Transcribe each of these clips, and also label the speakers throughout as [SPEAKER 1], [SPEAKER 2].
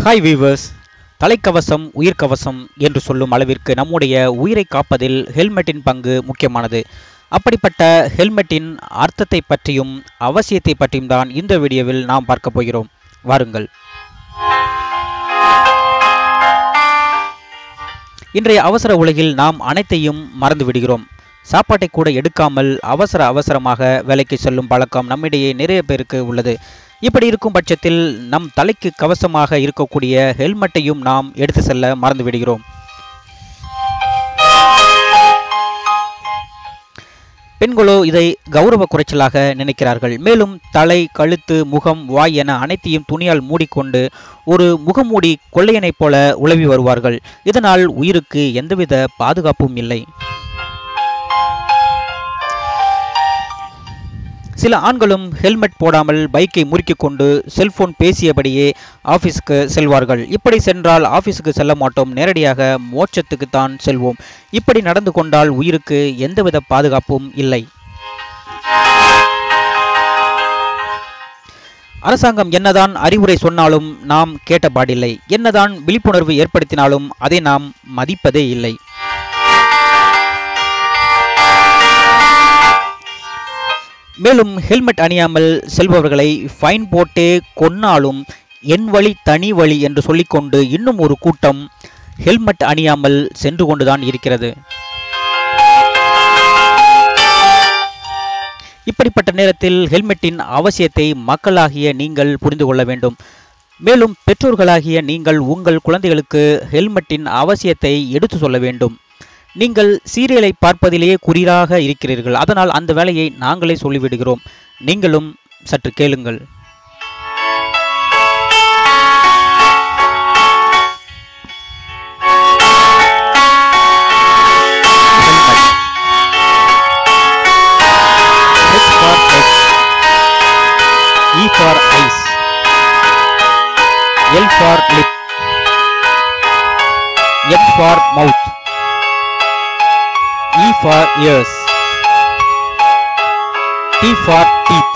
[SPEAKER 1] Hi viewers தலைக்கவசம் உயிர்க்கவசம் என்று சொல்லும் அளவிற்கு நம்முடைய உயிரை காப்பதில் ஹெல்மெட்டின் பங்கு முக்கியமானது அப்படிப்பட்ட ஹெல்மெட்டின் அர்த்தத்தை பற்றியும் அவசியத்தை பற்றியும் தான் இந்த வீடியோவில் நாம் பார்க்க போகிறோம் வாருங்கள் இன்றைய அவசர உலகில் நாம் அனைத்தையும் மறந்து விடுகிறோம் சாப்பாட்டை கூட எடுக்காமல் அவசர அவசரமாக வேலைக்கு செல்லும் பழக்கம் நம்மிடையே நிறைய பேருக்கு உள்ளது இப்படி இருக்கும் பட்சத்தில் நம் தலைக்கு கவசமாக இருக்கக்கூடிய ஹெல்மெட்டையும் நாம் எடுத்து செல்ல மறந்து விடுகிறோம் பெண்களோ இதை கௌரவ குறைச்சலாக நினைக்கிறார்கள் மேலும் தலை கழுத்து முகம் வாய் என அனைத்தையும் துணியால் மூடிக்கொண்டு ஒரு முகமூடி கொள்ளையனைப் போல உலவி வருவார்கள் இதனால் உயிருக்கு எந்தவித பாதுகாப்பும் இல்லை சில ஆண்களும் ஹெல்மெட் போடாமல் பைக்கை முறுக்கிக் கொண்டு செல்போன் பேசியபடியே ஆபீஸ்க்கு செல்வார்கள் இப்படி சென்றால் ஆபீஸுக்கு செல்ல மாட்டோம் நேரடியாக மோட்சத்துக்கு தான் செல்வோம் இப்படி நடந்து கொண்டால் உயிருக்கு எந்தவித பாதுகாப்பும் இல்லை அரசாங்கம் என்னதான் அறிவுரை சொன்னாலும் நாம் கேட்டபாடில்லை என்னதான் விழிப்புணர்வு ஏற்படுத்தினாலும் அதை நாம் மதிப்பதே இல்லை மேலும் ஹெல்மெட் அணியாமல் செல்பவர்களை ஃபைன் போட்டே கொன்னாலும் என் வழி தனி வழி என்று சொல்லிக்கொண்டு இன்னும் ஒரு கூட்டம் ஹெல்மெட் அணியாமல் சென்று கொண்டுதான் இருக்கிறது இப்படிப்பட்ட நேரத்தில் ஹெல்மெட்டின் அவசியத்தை மக்களாகிய நீங்கள் புரிந்து கொள்ள வேண்டும் மேலும் பெற்றோர்களாகிய நீங்கள் உங்கள் குழந்தைகளுக்கு ஹெல்மெட்டின் அவசியத்தை எடுத்து சொல்ல வேண்டும் நீங்கள் சீரியலை பார்ப்பதிலேயே குறியாக இருக்கிறீர்கள் அதனால் அந்த வேலையை நாங்களே சொல்லிவிடுகிறோம் நீங்களும் சற்று கேளுங்கள் H for head. E for eyes. L for lip. M for mouth. E for ears. T for teeth.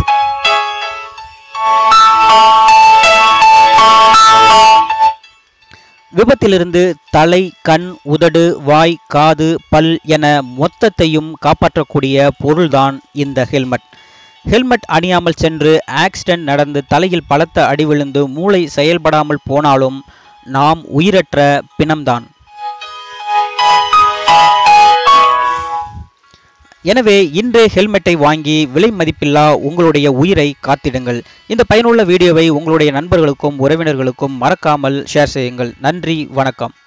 [SPEAKER 1] விபத்திலிருந்து தலை கண் உதடு வாய் காது பல் என மொத்தத்தையும் காப்பாற்றக்கூடிய பொருள்தான் இந்த ஹெல்மெட் ஹெல்மெட் அணியாமல் சென்று ஆக்சிடென்ட் நடந்து தலையில் பலத்த அடி விழுந்து மூளை செயல்படாமல் போனாலும் நாம் உயிரற்ற பிணம்தான் எனவே இன்றே ஹெல்மெட்டை வாங்கி விலை மதிப்பில்லா உங்களுடைய உயிரை காத்திடுங்கள் இந்த பயனுள்ள வீடியோவை உங்களுடைய நண்பர்களுக்கும் உறவினர்களுக்கும் மறக்காமல் ஷேர் செய்யுங்கள் நன்றி வணக்கம்